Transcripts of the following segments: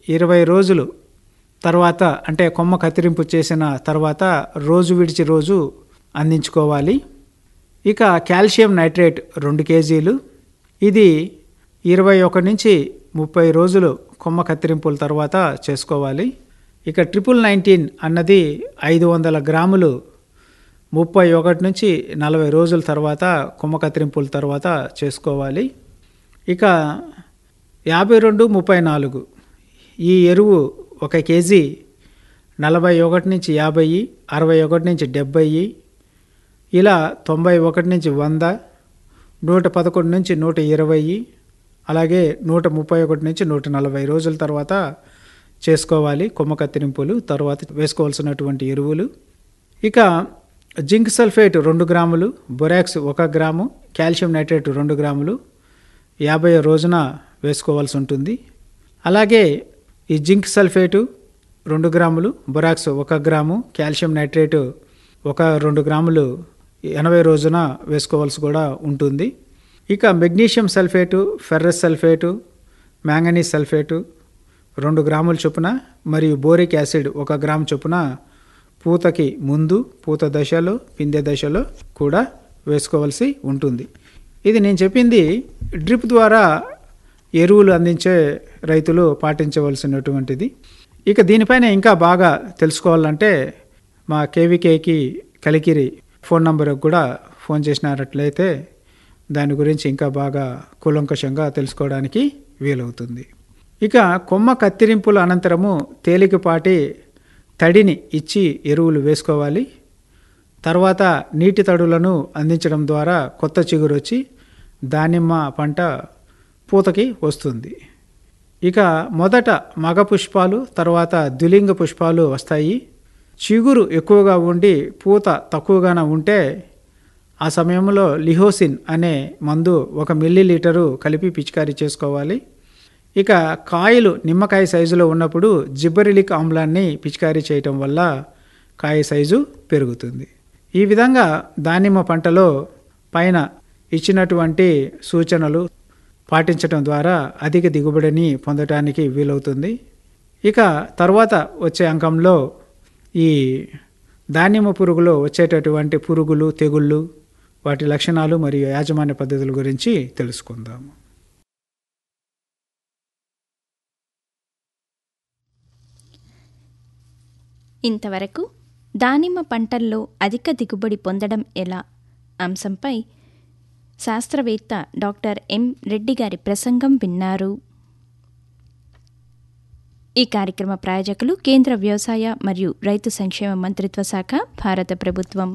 ఇరవై రోజులు తర్వాత అంటే కొమ్మ కత్తిరింపు చేసిన తర్వాత రోజు విడిచి రోజు అందించుకోవాలి ఇక కాల్షియం నైట్రేట్ రెండు కేజీలు ఇది ఇరవై ఒకటి నుంచి ముప్పై రోజులు కొమ్మ కత్తిరింపుల తర్వాత చేసుకోవాలి ఇక ట్రిపుల్ నైన్టీన్ అన్నది ఐదు వందల గ్రాములు ముప్పై ఒకటి నుంచి నలభై రోజుల తర్వాత కొమ్మ కత్తిరింపుల తర్వాత చేసుకోవాలి ఇక యాభై రెండు ముప్పై నాలుగు ఈ ఎరువు ఒక కేజీ నలభై ఒకటి నుంచి యాభై అరవై ఒకటి నుంచి డెబ్బై ఇలా తొంభై ఒకటి నుంచి వంద నూట పదకొండు నుంచి నూట ఇరవై అలాగే నూట ముప్పై ఒకటి నుంచి నూట నలభై రోజుల తర్వాత చేసుకోవాలి కొమ్మ కత్తిరింపులు తర్వాత వేసుకోవాల్సినటువంటి ఎరువులు ఇక జింక్ సల్ఫేట్ రెండు గ్రాములు బొరాక్స్ ఒక గ్రాము కాల్షియం నైట్రేట్ రెండు గ్రాములు యాభై రోజున వేసుకోవాల్సి ఉంటుంది అలాగే ఈ జింక్ సల్ఫేటు రెండు గ్రాములు బొరాక్స్ ఒక గ్రాము కాల్షియం నైట్రేటు ఒక రెండు గ్రాములు ఎనభై రోజున వేసుకోవాల్సి కూడా ఉంటుంది ఇక magnesium sulphate ferrous sulphate manganese sulphate రెండు గ్రాముల చొప్పున మరియు బోరిక్ యాసిడ్ ఒక గ్రాము చొప్పున పూతకి ముందు పూత దశలో పిందె దశలో కూడా వేసుకోవాల్సి ఉంటుంది ఇది నేను చెప్పింది డ్రిప్ ద్వారా ఎరువులు అందించే రైతులు పాటించవలసినటువంటిది ఇక దీనిపైన ఇంకా బాగా తెలుసుకోవాలంటే మా కేవీకేకి కలికిరి ఫోన్ నంబర్కి కూడా ఫోన్ చేసినట్లయితే దాని గురించి ఇంకా బాగా కూలంకషంగా తెలుసుకోవడానికి వీలవుతుంది ఇక కొమ్మ కత్తిరింపుల అనంతరము తేలికపాటి తడిని ఇచ్చి ఎరువులు వేసుకోవాలి తర్వాత నీటి తడులను అందించడం ద్వారా కొత్త చిగురు వచ్చి దానిమ్మ పంట పూతకి వస్తుంది ఇక మొదట మగ పుష్పాలు తర్వాత ద్విలింగ పుష్పాలు వస్తాయి చిగురు ఎక్కువగా ఉండి పూత తక్కువగానే ఉంటే ఆ సమయంలో లిహోసిన్ అనే మందు ఒక మిల్లీ లీటరు కలిపి పిచికారీ చేసుకోవాలి ఇక కాయలు నిమ్మకాయ సైజులో ఉన్నప్పుడు జిబ్బరిలిక్ ఆమ్లాన్ని పిచికారీ చేయటం వల్ల కాయ సైజు పెరుగుతుంది ఈ విధంగా దానిమ్మ పంటలో పైన ఇచ్చినటువంటి సూచనలు పాటించడం ద్వారా అధిక దిగుబడిని పొందడానికి వీలవుతుంది ఇక తర్వాత వచ్చే అంకంలో ఈ దానిమ్మ పురుగులో వచ్చేటటువంటి పురుగులు తెగుళ్ళు వాటి లక్షణాలు మరియు యాజమాన్య పద్ధతుల గురించి తెలుసుకుందాము ఇంతవరకు దానిమ్మ పంటల్లో అధిక దిగుబడి పొందడం ఎలా అంశంపై శాస్త్రవేత్త డాక్టర్ ఎం రెడ్డి గారి ప్రసంగం విన్నారు ఈ కార్యక్రమ ప్రాయోజకులు కేంద్ర వ్యవసాయ మరియు రైతు సంక్షేమ మంత్రిత్వ శాఖ భారత ప్రభుత్వం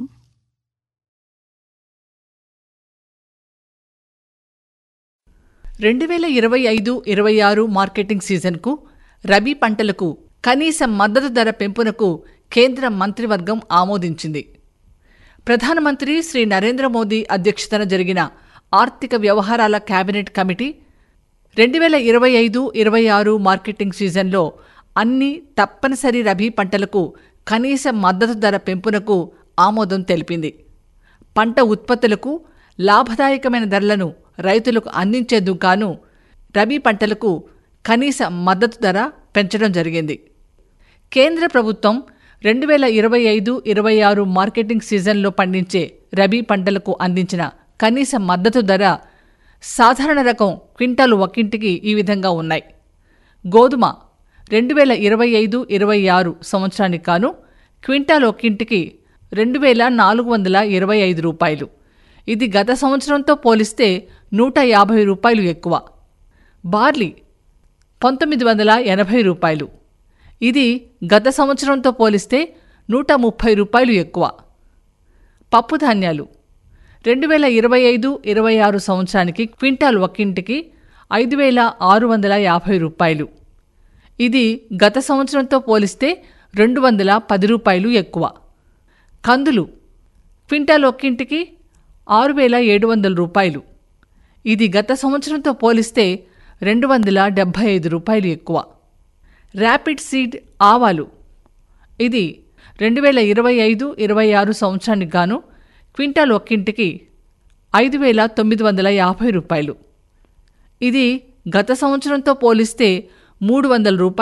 రెండు వేల ఇరవై ఐదు ఇరవై ఆరు మార్కెటింగ్ సీజన్కు రబీ పంటలకు కనీస మద్దతు ధర పెంపునకు కేంద్ర మంత్రివర్గం ఆమోదించింది ప్రధానమంత్రి శ్రీ నరేంద్ర మోదీ అధ్యక్షతన జరిగిన ఆర్థిక వ్యవహారాల కేబినెట్ కమిటీ రెండు వేల ఇరవై ఐదు ఇరవై ఆరు మార్కెటింగ్ సీజన్లో అన్ని తప్పనిసరి రబీ పంటలకు కనీస మద్దతు ధర పెంపునకు ఆమోదం తెలిపింది పంట ఉత్పత్తులకు లాభదాయకమైన ధరలను రైతులకు అందించేందుకు గాను రబీ పంటలకు కనీస మద్దతు ధర పెంచడం జరిగింది కేంద్ర ప్రభుత్వం రెండు వేల ఇరవై ఐదు ఇరవై ఆరు మార్కెటింగ్ సీజన్లో పండించే రబీ పంటలకు అందించిన కనీస మద్దతు ధర సాధారణ రకం క్వింటాలు ఒక్కింటికి ఈ విధంగా ఉన్నాయి గోధుమ రెండు వేల ఇరవై ఐదు ఇరవై ఆరు సంవత్సరానికి కాను క్వింటాల్ ఒక్కింటికి రెండు వేల నాలుగు వందల ఇరవై ఐదు రూపాయలు ఇది గత సంవత్సరంతో పోలిస్తే నూట యాభై రూపాయలు ఎక్కువ బార్లీ పంతొమ్మిది వందల ఎనభై రూపాయలు ఇది గత సంవత్సరంతో పోలిస్తే నూట ముప్పై రూపాయలు ఎక్కువ పప్పు ధాన్యాలు రెండు వేల ఇరవై ఐదు ఇరవై ఆరు సంవత్సరానికి క్వింటాల్ ఒక్కింటికి ఐదు వేల ఆరు వందల యాభై రూపాయలు ఇది గత సంవత్సరంతో పోలిస్తే రెండు వందల పది రూపాయలు ఎక్కువ కందులు క్వింటాల్ ఒక్కింటికి ఆరు వేల ఏడు వందల రూపాయలు ఇది గత సంవత్సరంతో పోలిస్తే రెండు వందల డెబ్భై ఐదు రూపాయలు ఎక్కువ ర్యాపిడ్ సీడ్ ఆవాలు ఇది రెండు వేల ఇరవై ఐదు ఇరవై ఆరు సంవత్సరానికి గాను క్వింటాల్ ఒక్కింటికి ఐదు వేల తొమ్మిది వందల యాభై రూపాయలు ఇది గత సంవత్సరంతో పోలిస్తే మూడు వందల రూపాయలు